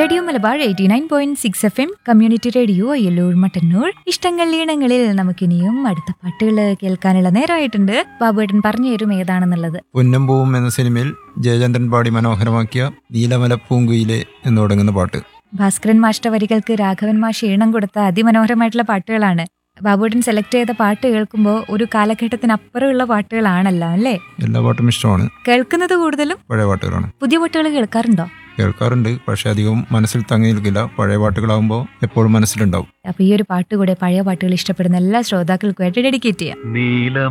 radio Malabar eighty nine point six F M community radio Ayyalloor Mattannur ഇഷ്ടങ്ങൾ ഈണങ്ങളിൽ നമുക്കിനിയും അടുത്ത പാട്ടുകൾ കേൾക്കാനുള്ള നേരമായിട്ടുണ്ട് ബാബുവേട്ടൻ പറഞ്ഞു തരും ഏതാണെന്നുള്ളത് പൊന്നും പൂവും എന്ന സിനിമയിൽ ജയചന്ദ്രൻ പാടി മനോഹരമാക്കിയ നീലമല പൂങ്കുയിലെ എന്ന് തുടങ്ങുന്ന പാട്ട് ഭാസ്കരൻ മാഷ്ട വരികൾക്ക് രാഘവൻ മാഷ് ഈണം കൊടുത്ത അതിമനോഹരമായിട്ടുള്ള പാട്ടുകളാണ് ബാബുവേട്ടൻ സെലക്ട് ചെയ്ത പാട്ട് കേൾക്കുമ്പോൾ ഒരു കാലഘട്ടത്തിനപ്പുറമുള്ള പാട്ടുകളാണല്ലോ അല്ലേ എല്ലാ പാട്ടും ഇഷ്ടമാണ് കേൾക്കുന്നത് കൂടുതലും പഴയ പാട്ടുകളാണ് പുതിയ പാട്ടുകൾ കേൾക്കാറുണ്ടോ കേൾക്കാറുണ്ട് പക്ഷെ അധികവും മനസ്സിൽ തങ്ങി നിൽക്കില്ല പഴയ പാട്ടുകളാകുമ്പോൾ എപ്പോഴും മനസ്സിലുണ്ടാവും അപ്പൊ ഈ ഒരു പാട്ട് കൂടെ പഴയ പാട്ടുകൾ ഇഷ്ടപ്പെടുന്ന എല്ലാ ശ്രോതാക്കൾക്കുമായിട്ട് ഡെഡിക്കേറ്റ് ചെയ്യാം നീല